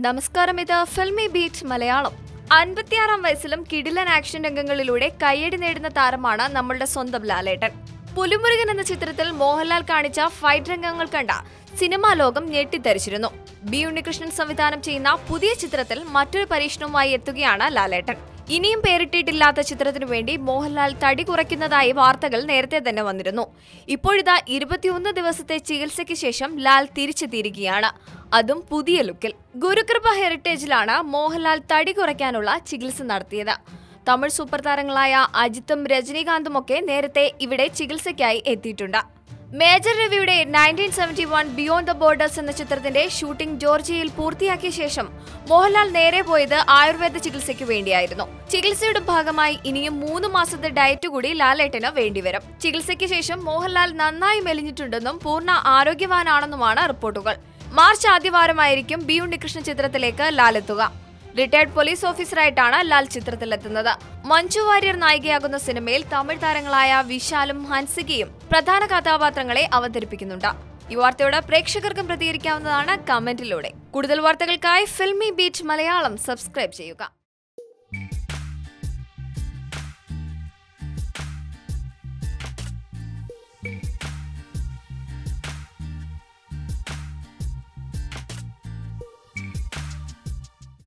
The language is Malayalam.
നമസ്കാരം ഇത് ഫിൽമി ബീറ്റ് മലയാളം അൻപത്തിയാറാം വയസ്സിലും കിടിലൻ ആക്ഷൻ രംഗങ്ങളിലൂടെ കയ്യടി നേടുന്ന താരമാണ് നമ്മളുടെ സ്വന്തം ലാലേട്ടൻ പുലിമുരുകൻ എന്ന ചിത്രത്തിൽ മോഹൻലാൽ കാണിച്ച ഫൈറ്റ് രംഗങ്ങൾ കണ്ട സിനിമാ ലോകം ഞെട്ടിത്തരിച്ചിരുന്നു ബി ഉണ്ണികൃഷ്ണൻ സംവിധാനം ചെയ്യുന്ന പുതിയ ചിത്രത്തിൽ മറ്റൊരു പരീക്ഷണവുമായി എത്തുകയാണ് ലാലേട്ടൻ ഇനിയും പേരിട്ടിട്ടില്ലാത്ത ചിത്രത്തിനു വേണ്ടി മോഹൻലാൽ തടി കുറയ്ക്കുന്നതായി വാർത്തകൾ നേരത്തെ തന്നെ വന്നിരുന്നു ഇപ്പോഴിതാ ഇരുപത്തിയൊന്ന് ദിവസത്തെ ചികിത്സയ്ക്ക് ശേഷം ലാൽ തിരിച്ചെത്തിയിരിക്കുകയാണ് അതും പുതിയ ലുക്കിൽ ഗുരുകൃപ ഹെറിറ്റേജിലാണ് മോഹൻലാൽ തടി കുറയ്ക്കാനുള്ള ചികിത്സ നടത്തിയത് തമിഴ് സൂപ്പർ താരങ്ങളായ അജിത്തും രജനീകാന്തുമൊക്കെ നേരത്തെ ഇവിടെ ചികിത്സയ്ക്കായി എത്തിയിട്ടുണ്ട് മേജർ രവിയുടെ nineteen seventy one beyond the borders എന്ന ചിത്രത്തിന്റെ ഷൂട്ടിംഗ് ജോർജിയയിൽ പൂർത്തിയാക്കിയ ശേഷം മോഹൻലാൽ നേരെ പോയത് ആയുർവേദ ചികിത്സയ്ക്ക് വേണ്ടിയായിരുന്നു ചികിത്സയുടെ ഭാഗമായി ഇനിയും മൂന്ന് മാസത്തെ ഡയറ്റ് കൂടി ലാലേട്ടന് വേണ്ടിവരും ചികിത്സയ്ക്ക് ശേഷം മോഹൻലാൽ നന്നായി മെലിഞ്ഞിട്ടുണ്ടെന്നും പൂർണ്ണ ആരോഗ്യവാനാണെന്നുമാണ് റിപ്പോർട്ടുകൾ മാർച്ച് ആദ്യവാരമായിരിക്കും ബി ഉണ്ണികൃഷ്ണൻ ചിത്രത്തിലേക്ക് ലാൽ എത്തുക റിട്ടയർഡ് പോലീസ് ഓഫീസറായിട്ടാണ് ലാൽ ചിത്രത്തിലെത്തുന്നത് മഞ്ജു വാര്യർ നായികയാകുന്ന സിനിമയിൽ തമിഴ് താരങ്ങളായ വിശാലും ഹൻസികയും പ്രധാന കഥാപാത്രങ്ങളെ അവതരിപ്പിക്കുന്നുണ്ട് ഈ വാർത്തയോട് പ്രേക്ഷകർക്കും പ്രതികരിക്കാവുന്നതാണ് കമന്റിലൂടെ കൂടുതൽ വാർത്തകൾക്കായി ഫിൽമി ബീറ്റ് മലയാളം സബ്സ്ക്രൈബ് ചെയ്യുക